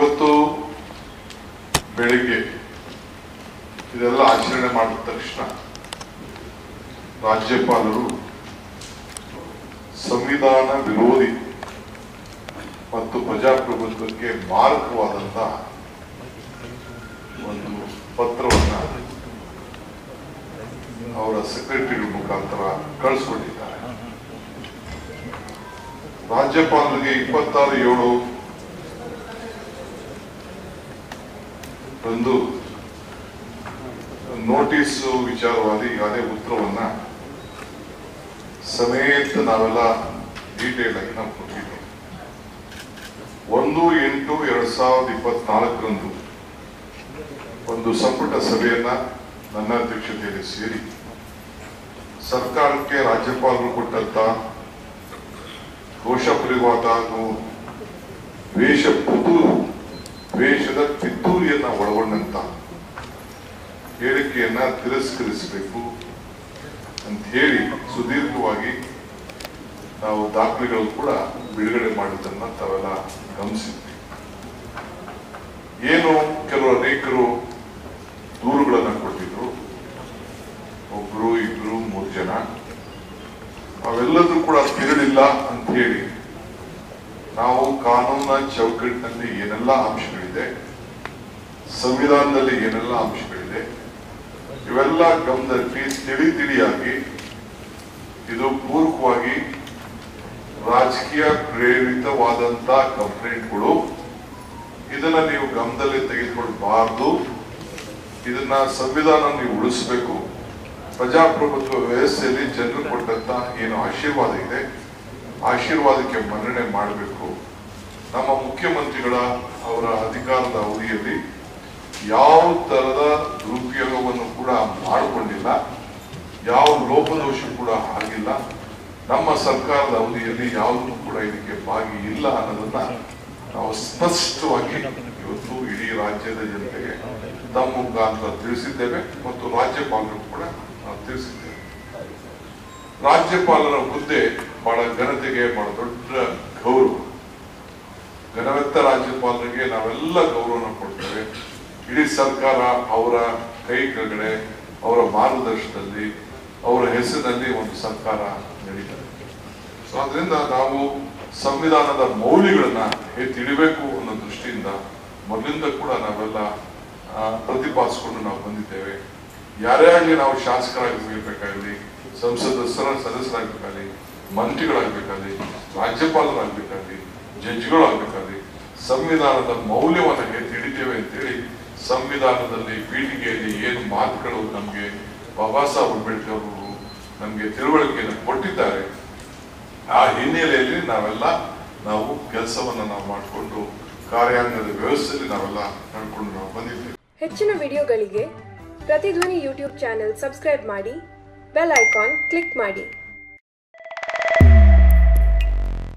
ಇವತ್ತು ಬೆಳಿಗ್ಗೆ ಇದೆಲ್ಲ ಆಚರಣೆ ಮಾಡಿದ ತಕ್ಷಣ ರಾಜ್ಯಪಾಲರು ಸಂವಿಧಾನ ವಿರೋಧಿ ಮತ್ತು ಪ್ರಜಾಪ್ರಭುತ್ವಕ್ಕೆ ಮಾರಕವಾದಂತ ಒಂದು ಪತ್ರವನ್ನ ಅವರ ಸೆಕ್ರೆಟರಿ ಮುಖಾಂತರ ಕಳಿಸ್ಕೊಟ್ಟಿದ್ದಾರೆ ರಾಜ್ಯಪಾಲರಿಗೆ ಇಪ್ಪತ್ತಾರು ಏಳು ರಂದು ನೋಟಿಸ್ ವಿಚಾರವಾಗಿ ಈಗಾಗಲೇ ಉತ್ತರವನ್ನ ಸಮೇತ ನಾವೆಲ್ಲ ಡೀಟೇಲ್ ಆಗಿ ನಾವು ಕೊಟ್ಟಿದ್ದೇವೆ ಒಂದು ಎಂಟು ಎರಡ್ ಸಾವಿರದ ಇಪ್ಪತ್ನಾಲ್ಕರಂದು ಒಂದು ಸಂಪುಟ ಸಭೆಯನ್ನ ನನ್ನ ಅಧ್ಯಕ್ಷತೆಯಲ್ಲಿ ಸೇರಿ ಸರ್ಕಾರಕ್ಕೆ ರಾಜ್ಯಪಾಲರು ಕೊಟ್ಟಂತ ಘೋಷ ಪರಿವಾದ ಹಾಗೂ ವೇಷ ಪುದು ವೇಷದ ಪಿತ್ತೂರಿಯನ್ನ ಒಳಗೊಂಡಂತ ಹೇಳಿಕೆಯನ್ನ ತಿರಸ್ಕರಿಸಬೇಕು ಅಂತ ಹೇಳಿ ಸುದೀರ್ಘವಾಗಿ ನಾವು ದಾಖಲೆಗಳು ಕೂಡ ಬಿಡುಗಡೆ ಮಾಡಿದ್ದನ್ನ ತಾವೆಲ್ಲ ಗಮನಿಸಿದ್ವಿ ಏನು ಕೆಲವು ಅನೇಕರು ದೂರುಗಳನ್ನ ಕೊಟ್ಟಿದ್ರು ಒಬ್ರು ಇಬ್ರು ಮೂರು ಜನ ಅವೆಲ್ಲದೂ ಕೂಡ ತಿರುಳಿಲ್ಲ ಅಂತ ಹೇಳಿ ನಾವು ಕಾನೂನಿನ ಚೌಕಟ್ಟಿನಲ್ಲಿ ಏನೆಲ್ಲ ಅಂಶಗಳಿದೆ ಸಂವಿಧಾನದಲ್ಲಿ ಏನೆಲ್ಲ ಅಂಶಗಳಿದೆ ಇವೆಲ್ಲ ಗಮನದಲ್ಲಿ ತಿಳಿ ತಿಳಿಯಾಗಿ ಇದು ಪೂರ್ವಕವಾಗಿ ರಾಜಕೀಯ ಪ್ರೇರಿತವಾದಂತ ಕಂಪ್ಲೇಂಟ್ಗಳು ಇದನ್ನ ನೀವು ಗಮನದಲ್ಲಿ ತೆಗೆದುಕೊಳ್ಬಾರ್ದು ಇದನ್ನ ಸಂವಿಧಾನ ನೀವು ಉಳಿಸಬೇಕು ಪ್ರಜಾಪ್ರಭುತ್ವ ವ್ಯವಸ್ಥೆಯಲ್ಲಿ ಜನರು ಕೊಟ್ಟಂತ ಏನು ಆಶೀರ್ವಾದ ಇದೆ ಆಶೀರ್ವಾದಕ್ಕೆ ಮನ್ನಣೆ ಮಾಡಬೇಕು ನಮ್ಮ ಮುಖ್ಯಮಂತ್ರಿಗಳ ಅವರ ಅಧಿಕಾರದ ಅವಧಿಯಲ್ಲಿ ಯಾವ ತರದ ದುರುಪಯೋಗವನ್ನು ಕೂಡ ಮಾಡಿಕೊಂಡಿಲ್ಲ ಯಾವ ಲೋಪದೋಷ ಕೂಡ ಆಗಿಲ್ಲ ನಮ್ಮ ಸರ್ಕಾರದ ಅವಧಿಯಲ್ಲಿ ಯಾವುದೂ ಕೂಡ ಇದಕ್ಕೆ ಭಾಗಿ ಇಲ್ಲ ಅನ್ನೋದನ್ನ ನಾವು ಸ್ಪಷ್ಟವಾಗಿ ಇವತ್ತು ಇಡೀ ರಾಜ್ಯದ ಜನತೆಗೆ ತಮ್ಮ ಮುಖಾಂತರ ತಿಳಿಸಿದ್ದೇವೆ ಮತ್ತು ರಾಜ್ಯಪಾಲರು ಕೂಡ ನಾವು ತಿಳಿಸಿದ್ದೇವೆ ರಾಜ್ಯಪಾಲರ ಹುದ್ದೆ ಬಹಳ ಘನತೆಗೆ ಬಹಳ ದೊಡ್ಡ ಗೌರವ ಘನವೆತ್ತ ರಾಜ್ಯಪಾಲರಿಗೆ ನಾವೆಲ್ಲ ಗೌರವನ ಕೊಡ್ತೇವೆ ಇಡೀ ಸರ್ಕಾರ ಅವರ ಕೈ ಕೆಳಗಡೆ ಅವರ ಮಾರ್ಗದರ್ಶನದಲ್ಲಿ ಅವರ ಹೆಸರಿನಲ್ಲಿ ಒಂದು ಸರ್ಕಾರ ನಡೀತದೆ ಸೊ ಅದರಿಂದ ನಾವು ಸಂವಿಧಾನದ ಮೌಲ್ಯಗಳನ್ನ ಎತ್ತಿಡಬೇಕು ಅನ್ನೋ ದೃಷ್ಟಿಯಿಂದ ಮೊದಲಿಂದ ಕೂಡ ನಾವೆಲ್ಲ ಆ, ಪ್ರತಿಪಾದಿಸಿಕೊಂಡು ನಾವು ಬಂದಿದ್ದೇವೆ ಯಾರೇ ಆಗಲಿ ನಾವು ಶಾಸಕರಾಗಬೇಕಾಗಲಿ ಸಂಸದ ಸರ ಸದಸ್ಯರಾಗಬೇಕಾಗಲಿ ಮಂತ್ರಿಗಳಾಗಬೇಕಾಗಲಿ ರಾಜ್ಯಪಾಲರಾಗಬೇಕಾಗಲಿ ಜಡ್ಜ್ಗಳಾಗಬೇಕಾಗಲಿ ಸಂವಿಧಾನದ ಮೌಲ್ಯವನ್ನ ಎತ್ತಿ ಹಿಡಿತೇವೆ ಅಂತೇಳಿ ಸಂವಿಧಾನದಲ್ಲಿ ಪೀಠಿಕೆಯಲ್ಲಿ ಏನು ಮಾತುಗಳು ನಮಗೆ ಬಾಬಾ ಸಾಹೇಬ್ ಅಂಬೇಡ್ಕರ್ ಅವರು ನಮಗೆ ತಿಳುವಳಿಕೆಯನ್ನು ಕೊಟ್ಟಿದ್ದಾರೆ ಆ ಹಿನ್ನೆಲೆಯಲ್ಲಿ ನಾವೆಲ್ಲ ನಾವು ಕೆಲಸವನ್ನ ನಾವು ಮಾಡಿಕೊಂಡು ಕಾರ್ಯಾಂಗದ ವ್ಯವಸ್ಥೆಯಲ್ಲಿ ನಾವೆಲ್ಲ ನಡ್ಕೊಂಡು ನಾವು ಬಂದಿದ್ದೇವೆ ಹೆಚ್ಚಿನ ವಿಡಿಯೋಗಳಿಗೆ ಪ್ರತಿಧ್ವನಿ ಯೂಟ್ಯೂಬ್ ಚಾನೆಲ್ ಸಬ್ಸ್ಕ್ರೈಬ್ ಮಾಡಿ ಬೆಲ್ ಐಕಾನ್ ಕ್ಲಿಕ್ ಮಾಡಿ